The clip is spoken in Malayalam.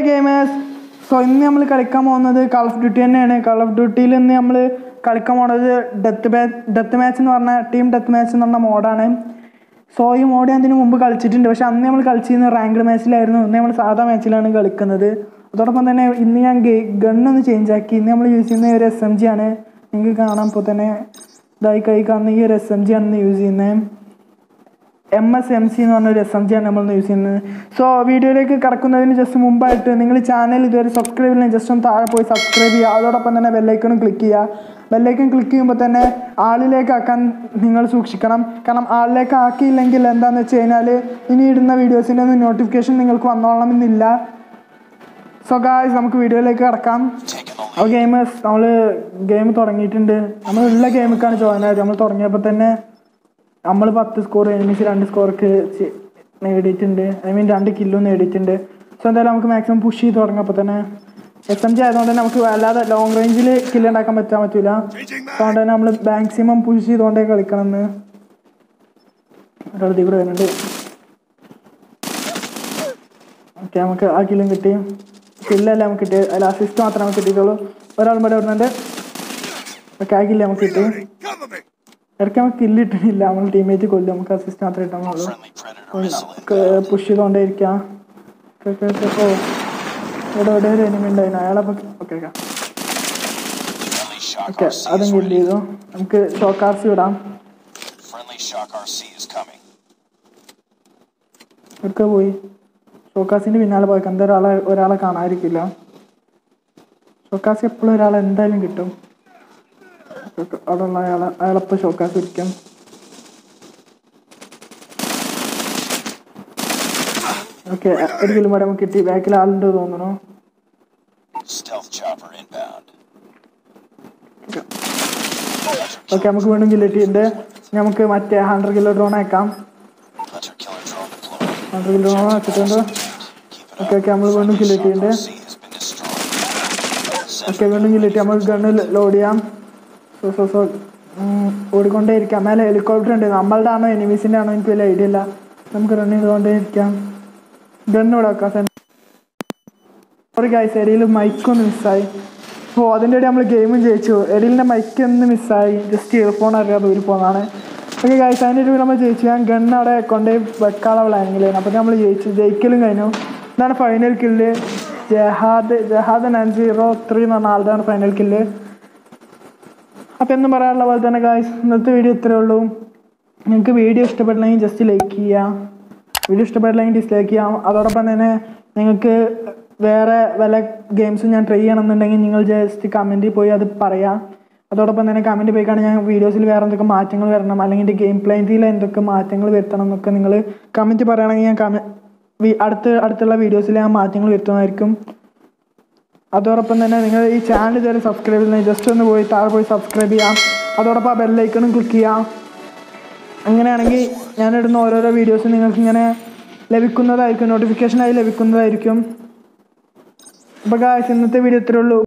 ഗെയിമേഴ്സ് സോ ഇന്ന് നമ്മൾ കളിക്കാൻ പോകുന്നത് കാൾ ഓഫ് ഡ്യൂട്ടി തന്നെയാണ് കാൾ ഓഫ് ഡ്യൂട്ടിയിൽ ഇന്ന് നമ്മൾ കളിക്കാൻ പോകുന്നത് ഡെത്ത് മാച്ച് ഡെത്ത് മാച്ച് എന്ന് പറഞ്ഞ ടീം ഡെത്ത് മാച്ച് എന്ന് പറഞ്ഞ മോഡാണ് സോ ഈ മോഡ് ഞാൻ ഇതിന് മുമ്പ് കളിച്ചിട്ടുണ്ട് പക്ഷെ അന്ന് നമ്മൾ കളിച്ചിരുന്നത് റാങ്ക്ഡ് മാച്ചിലായിരുന്നു ഇന്ന് നമ്മൾ സാധാ മാച്ചിലാണ് കളിക്കുന്നത് അതോടൊപ്പം തന്നെ ഇന്ന് ഞാൻ ഗണ്ണൊന്ന് ചേഞ്ച് ആക്കി ഇന്ന് നമ്മൾ യൂസ് ചെയ്യുന്ന ഒരു എസ് എം ജി ആണ് നിങ്ങൾക്ക് കാണാൻ ഇപ്പോൾ തന്നെ ഇതായി കൈ കാണുന്ന ഈ ഒരു എസ് എം ജി ആണ് ഇന്ന് യൂസ് ചെയ്യുന്നത് എം എസ് എം സി എന്ന് പറഞ്ഞ ഒരു എസ് എം ജി ആണ് നമ്മൾ യൂസ് ചെയ്യുന്നത് സോ വീഡിയോയിലേക്ക് കടക്കുന്നതിന് ജസ്റ്റ് മുമ്പായിട്ട് നിങ്ങൾ ചാനൽ ഇതുവരെ സബ്സ്ക്രൈബ് ചെയ്യണം ജസ്റ്റ് ഒന്ന് താഴെ പോയി സബ്സ്ക്രൈബ് ചെയ്യുക അതോടൊപ്പം തന്നെ ബെല്ലൈക്കണും ക്ലിക്ക് ചെയ്യുക ബെല്ലൈക്കൺ ക്ലിക്ക് ചെയ്യുമ്പോൾ തന്നെ ആളിലേക്ക് ആക്കാൻ നിങ്ങൾ സൂക്ഷിക്കണം കാരണം ആളിലേക്ക് ആക്കിയില്ലെങ്കിൽ എന്താണെന്ന് വെച്ച് കഴിഞ്ഞാൽ ഇനി ഇടുന്ന വീഡിയോസിൻ്റെ ഒന്നും നോട്ടിഫിക്കേഷൻ നിങ്ങൾക്ക് വന്നോളണമെന്നില്ല സോ ഗായ്സ് നമുക്ക് വീഡിയോയിലേക്ക് കടക്കാം അപ്പോൾ ഗെയിമേഴ്സ് നമ്മൾ ഗെയിം തുടങ്ങിയിട്ടുണ്ട് നമ്മളുള്ള ഗെയിമൊക്കെയാണ് ജോയിൻ ആയത് നമ്മൾ തുടങ്ങിയപ്പോൾ തന്നെ നമ്മൾ പത്ത് സ്കോർ എനിമിസ് രണ്ട് സ്കോർക്ക് നേടിയിട്ടുണ്ട് ഐ മീൻ രണ്ട് കില്ലും നേടിയിട്ടുണ്ട് സോ എന്തായാലും നമുക്ക് മാക്സിമം പുഷ് ചെയ്ത് തുടങ്ങപ്പോൾ തന്നെ എസ് എം ജി ആയതുകൊണ്ട് തന്നെ നമുക്ക് വല്ലാതെ ലോങ് റേഞ്ചിൽ കില്ല് ഉണ്ടാക്കാൻ പറ്റാൻ പറ്റില്ല അതുകൊണ്ട് തന്നെ നമ്മൾ മാക്സിമം പുഷ് ചെയ്തുകൊണ്ടേ കളിക്കണം എന്ന് ഒരാൾ ഇവിടെ വരുന്നുണ്ട് ഓക്കെ നമുക്ക് ആ കില്ലും കിട്ടി കില്ലല്ല നമുക്ക് കിട്ടി അതിൽ അസിസ്റ്റ് മാത്രമേ നമുക്ക് കിട്ടിയിട്ടുള്ളൂ ഒരാൾ ഇവിടെ വരുന്നുണ്ട് ഓക്കെ ആ കില്ല് നമുക്ക് കിട്ടി ഇടയ്ക്ക് നമുക്ക് കില്ല് കിട്ടണില്ല നമ്മൾ ടീമേറ്റ് കൊല്ലും നമുക്ക് അസിസ്റ്റ് മാത്രമേ കിട്ടാനുള്ളൂ പുഷ് ചെയ്തുകൊണ്ടേ ഇരിക്കാം ഓക്കെ ഓക്കെ ഓ ഇവിടെ ഇവിടെ ഒരു എനിമി ഉണ്ടായിരുന്നു അയാളെ ഓക്കെ ഓക്കെ ഓക്കെ അതും കില്ല് ചെയ്തു നമുക്ക് ഷോക്കാർസി വിടാം Friendly Shock RC is coming. ഒക്കെ പോയി ഷോക്കാസിന്റെ പിന്നാലെ പോയി എന്താ ഒരാളെ ഒരാളെ കാണാതിരിക്കില്ല ഷോക്കാസ് എപ്പോഴും ഒരാളെ എന്തായാലും കിട്ടും അവിടെ ഉള്ള അയാളെ അയാളെപ്പോൾ ഷോക്കാസ് ഇരിക്കും ഓക്കെ ഒരു കിലോ കൂടെ നമുക്ക് കിട്ടി ബാക്കിൽ ആളുണ്ട് തോന്നുന്നു Stealth chopper inbound. ഓക്കെ നമുക്ക് വീണ്ടും കിലോ കിട്ടിയിട്ടുണ്ട് നമുക്ക് മറ്റേ ഹൺഡ്രഡ് കിലോ ഡ്രോൺ അയക്കാം Hunter killer drone deployed. Hundred kilo drone വെച്ചിട്ടുണ്ട് Keep it ഓക്കെ ഓക്കെ നമ്മൾ വീണ്ടും കിലോ കിട്ടിയിട്ടുണ്ട് RC has been destroyed. Okay വീണ്ടും കില്ലിട്ട് നമുക്ക് ഗണ്ണ് ലോഡ് ചെയ്യാം സോ സോ സോ ഓടിക്കൊണ്ടേ ഇരിക്കാം മേലെ ഹെലികോപ്റ്റർ ഉണ്ട് നമ്മളുടെ ആണോ എനിമീസിൻ്റെ ആണോ എനിക്ക് വലിയ ഐഡിയ ഇല്ല നമുക്ക് റൺ ചെയ്തുകൊണ്ടേ ഇരിക്കാം ഗണ്ണ് ഇവിടെ വെക്കാം സോറി ഗൈസ് എടിയിൽ മൈക്കൊന്ന് മിസ്സായി ഓ അതിൻ്റെ ഇടയിൽ നമ്മൾ ഗെയിമും ജയിച്ചു എടിയിലിൻ്റെ മൈക്ക് ഒന്ന് മിസ്സായി ജസ്റ്റ് ഇയർഫോൺ അറിയാതെ ഊരി പോകുന്നതാണ് ഓക്കെ ഗൈസ് അതിൻ്റെ ഇടയിൽ നമ്മൾ ജയിച്ചു ഞാൻ ഗണ്ണ് അവിടെ കൊണ്ടുപോയി വെക്കാനുള്ള പ്ലാനിങ്ങിലായിരുന്നു അപ്പോൾ നമ്മൾ ജയിച്ചു ജയിക്കലും കഴിഞ്ഞു ഇതാണ് final kill Jahad Jahad nine zero three എന്ന് പറഞ്ഞ ആളുടെ ഫൈനൽ കില്ല് അപ്പോൾ എന്നും പറയാനുള്ള പോലെ തന്നെ ഗായ്സ് ഇന്നത്തെ വീഡിയോ ഇത്രയേ ഉള്ളൂ നിങ്ങൾക്ക് വീഡിയോ ഇഷ്ടപ്പെട്ടില്ലെങ്കിൽ ജസ്റ്റ് ലൈക്ക് ചെയ്യുക വീഡിയോ ഇഷ്ടപ്പെട്ടില്ലെങ്കിൽ ഡിസ്ലൈക്ക് ചെയ്യാം അതോടൊപ്പം തന്നെ നിങ്ങൾക്ക് വേറെ വല്ല ഗെയിംസും ഞാൻ ട്രൈ ചെയ്യണമെന്നുണ്ടെങ്കിൽ നിങ്ങൾ ജസ്റ്റ് കമൻറ്റിൽ പോയി അത് പറയാം അതോടൊപ്പം തന്നെ കമൻറ്റ് പോയി കാണാൻ ഞാൻ വീഡിയോസിൽ വേറെ എന്തൊക്കെ മാറ്റങ്ങൾ വരണം അല്ലെങ്കിൽ എൻ്റെ ഗെയിം പ്ലേയിൽ എന്തൊക്കെ മാറ്റങ്ങൾ വരുത്തണം എന്നൊക്കെ നിങ്ങൾ കമൻറ്റ് പറയുകയാണെങ്കിൽ ഞാൻ കമ അടുത്ത അടുത്തുള്ള വീഡിയോസിൽ ഞാൻ മാറ്റങ്ങൾ വരുത്തുന്നതായിരിക്കും അതോടൊപ്പം തന്നെ നിങ്ങൾ ഈ ചാനൽ ഇതുവരെ സബ്സ്ക്രൈബ് ചെയ്യുന്നത് ജസ്റ്റ് ഒന്ന് പോയി താഴെ പോയി സബ്സ്ക്രൈബ് ചെയ്യാം അതോടൊപ്പം ആ ബെല്ലൈക്കണും ക്ലിക്ക് ചെയ്യാം അങ്ങനെയാണെങ്കിൽ ഞാനിടുന്ന ഓരോരോ വീഡിയോസും നിങ്ങൾക്ക് ഇങ്ങനെ ലഭിക്കുന്നതായിരിക്കും നോട്ടിഫിക്കേഷനായി ലഭിക്കുന്നതായിരിക്കും അപ്പോൾ ഗായ്സ് ഇന്നത്തെ വീഡിയോ ഇത്രയേ ഉള്ളൂ